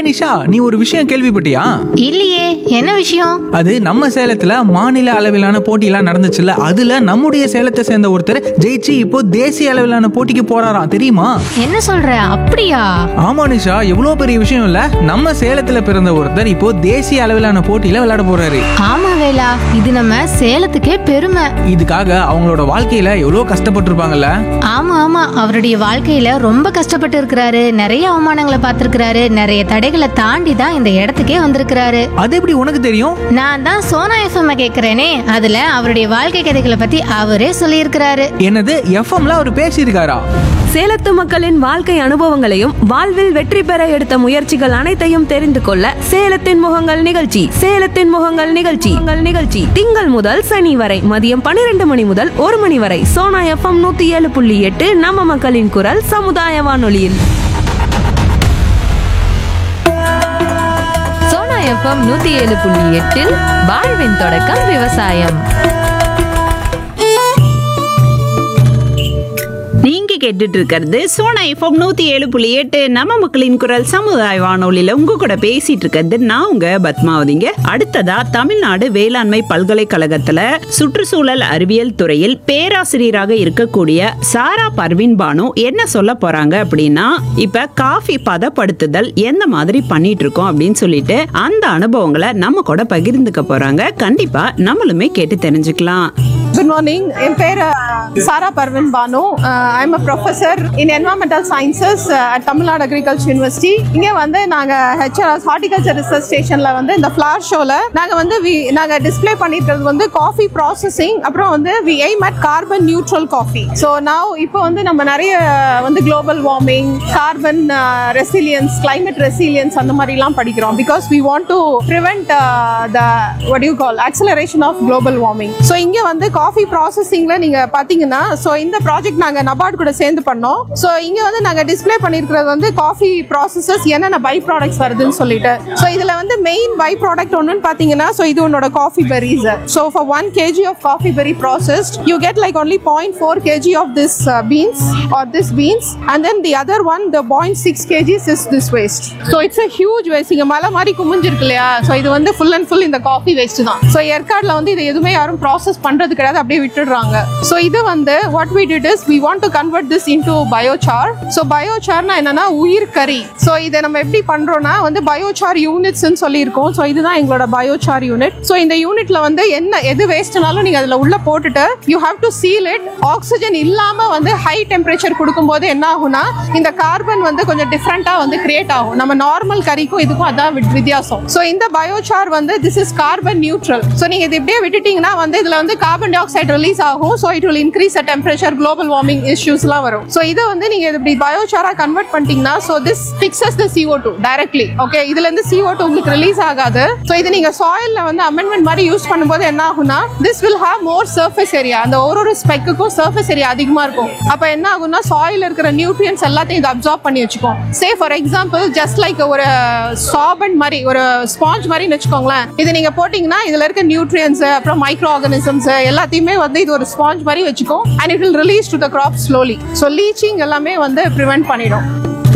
நிஷா நீ ஒரு விஷயம் கேள்விப்பட்டியா இல்லையே என்ன விஷயம் அது நம்ம சேலத்துல மாநில அளவிலான போட்டியெல்லாம் நடந்துச்சுல்ல அதுல நம்முடைய சேலத்தை சேர்ந்த ஒருத்தர் ஜெயிச்சு இப்போ தேசிய அளவிலான போட்டிக்கு போறாராம் தெரியுமா என்ன சொல்ற அப்படியா ஆமா நிஷா எவ்வளவு பெரிய விஷயம் இல்ல நம்ம சேலத்துல பிறந்த ஒருத்தர் இப்போ தேசிய அளவிலான போட்டியில விளையாட போறாரு ஆமா வேலா இது நம்ம சேலத்துக்கே பெருமை இதுக்காக அவங்களோட வாழ்க்கையில எவ்வளவு கஷ்டப்பட்டிருப்பாங்கல்ல ஆமா ஆமா அவருடைய வாழ்க்கையில ரொம்ப கஷ்டப்பட்டு இருக்கிறாரு நிறைய அவமானங்களை பார்த்திருக்கிறாரு நிறைய தடைகளை தாண்டி தான் இந்த இடத்துக்கே வந்திருக்கிறாரு அது எப்படி உனக்கு தெரியும் நான் தான் சோனா எஃப்எம் கேக்குறேனே அதுல அவருடைய வாழ்க்கை கதைகளை பத்தி அவரே சொல்லியிருக்கிறாரு என்னது எஃப்எம்ல அவர் பேசியிருக்காரா சேலத்து மக்களின் வாழ்க்கை அனுபவங்களையும் வாழ்வில் வெற்றி பெற எடுத்த முயற்சிகள் அனைத்தையும் தெரிந்து கொள்ள சேலத்தின் முகங்கள் நிகழ்ச்சி சேலத்தின் முகங்கள் நிகழ்ச்சி உங்கள் நிகழ்ச்சி திங்கள் முதல் சனி வரை மதியம் பன்னிரண்டு மணி முதல் ஒரு மணி வரை சோனா எஃப்எம் நூத்தி ஏழு புள்ளி எட்டு நம்ம மக்களின் குரல் சமுதாய வானொலியில் சோனா எஃப்எம் நூத்தி ஏழு புள்ளி எட்டில் வாழ்வின் தொடக்கம் விவசாயம் நீங்க கேட்டுட்டு இருக்கிறது சோனா எஃப்எம் நூத்தி ஏழு புள்ளி எட்டு நம்ம மக்களின் குரல் சமுதாய வானொலியில உங்க கூட பேசிட்டு இருக்கிறது நான் உங்க பத்மாவதிங்க அடுத்ததா தமிழ்நாடு வேளாண்மை பல்கலைக்கழகத்துல சுற்றுச்சூழல் அறிவியல் துறையில் பேராசிரியராக இருக்கக்கூடிய சாரா பர்வீன் பானு என்ன சொல்ல போறாங்க அப்படின்னா இப்ப காஃபி பதப்படுத்துதல் எந்த மாதிரி பண்ணிட்டு இருக்கோம் அப்படின்னு சொல்லிட்டு அந்த அனுபவங்களை நம்ம கூட பகிர்ந்துக்க போறாங்க கண்டிப்பா நம்மளுமே கேட்டு தெரிஞ்சுக்கலாம் குட் மார்னிங் என் பேர் Sara Parveen Banu I am a professor in environmental sciences at Tamil Nadu agriculture university இங்கே வந்து நாங்கள் ஹெச்ஆர்எஸ் ஹார்டிகல்ச்சர் ரிசர்ச் ஸ்டேஷனில் வந்து இந்த ஃப்ளார் ஷோவில் நாங்கள் வந்து வி நாங்கள் டிஸ்ப்ளே பண்ணியிருக்கிறது வந்து காஃபி ப்ராசஸிங் அப்புறம் வந்து we aim at carbon neutral coffee so நான் இப்போ வந்து நம்ம நிறைய வந்து global warming carbon resilience climate resilience அந்த மாதிரிலாம் படிக்கிறோம் because we want to prevent the what do you call acceleration of global warming so இங்கே வந்து காஃபி ப்ராசஸிங்ல நீங்க பாத்தீங்கன்னா ஸோ இந்த ப்ராஜெக்ட் நாங்க நபார்ட் கூட சேர்ந்து பண்ணோம் ஸோ இங்க வந்து நாங்க டிஸ்ப்ளே பண்ணிருக்கிறது வந்து காஃபி ப்ராசஸஸ் என்னென்ன பை ப்ராடக்ட்ஸ் வருதுன்னு சொல்லிட்டு ஸோ இதுல வந்து மெயின் பை ப்ராடக்ட் ஒன்றுன்னு பாத்தீங்கன்னா ஸோ இது உன்னோட coffee berries so for one kg of coffee berry processed you get like only point four kg of this beans are this beans and then the other one the point six kgs is this waste so it's a huge waste இங்க மலை மாதிரி குமிஞ்சிருக்கு இல்லையா so இது வந்து full and full இந்த coffee waste தான் so ஏற்காடுல வந்து இது எதுவுமே யாரும் ப்ராசஸ் பண்றது கிடையாது அப்படியே விட்டுடுறாங்க ஸோ இது வந்து what we did is we want to convert this into biochar so பயோசார்னா என்னன்னா உயிர் கறி ஸோ இதை நம்ம எப்படி பண்றோம்னா வந்து பயோசார் யூனிட்ஸ்னு சொல்லியிருக்கோம் ஸோ இதுதான் எங்களோட பயோசார் யூனிட் ஸோ இந்த யூனிட்ல வந்து என்ன எது வேஸ்ட்னாலும் நீங்க அதுல உள்ள போட்டுட்டு you have to seal it oxygen இல்லாம வந்து ஹை டெம்பரேச்சர் கொடுக்கும்போது என்ன ஆகும்னா இந்த கார்பன் வந்து கொஞ்சம் டிஃப்ரெண்டா வந்து கிரியேட் ஆகும் நம்ம நார்மல் கறிக்கும் இதுக்கும் அதான் வித்- வித்தியாசம் ஸோ இந்த பயோசார் வந்து this is carbon neutral so நீங்க இது இப்படியே விட்டுட்டீங்கன்னா வந்து இதுல வந்து கார்பன் டை ஆக்சைடு ரிலீஸ் ஆகும் so it will increase the temperature global warming இஷ்யூஸ்லாம் வரும் ஸோ இதை வந்து நீங்க இது இப்படி பயோசாரா கன்வெர்ட் பண்ணிட்டீங்கன்னா so this fixes the CO2 too directly okay இதுல இருந்து CO2 டூ உங்களுக்கு ரிலீஸ் ஆகாது ஸோ இது நீங்க சாயில்ல வந்து அமெண்ட்மெண்ட் மாதிரி யூஸ் பண்ணும்போது என்ன ஆகும்னா this will have more surface area அந்த ஒரு ஒரு ஸ்பெக்குக்கும் சர்ஃபேஸ் ஏரியா அதிகமா இருக்கும் அப்ப என்ன ஆகும்னா சாயில் இருக்கிற நியூட்ரியன்ஸ் எல்லாத்தையும் இது அப்சார்ப் பண்ணி வச்சுக்கும் say for example just like ஒரு சாபன் மாதிரி ஒரு ஸ்பாஞ்ச் மாதிரி வச்சுக்கோங்களேன் இது நீங்க போட்டீங்கன்னா இதுல இருக்க நியூட்ரியன்ஸ் அப்புறம் மைக்ரோ ஆர்கானிசம்ஸ் எல்லாத்தையுமே வந்து இது ஒரு ஸ்பாஞ்ச் மாதிரி வச்சுக்கும் and it will release to the crop slowly so leaching எல்லாமே வந்து ப்ரிவென்ட் பண்ணிடும்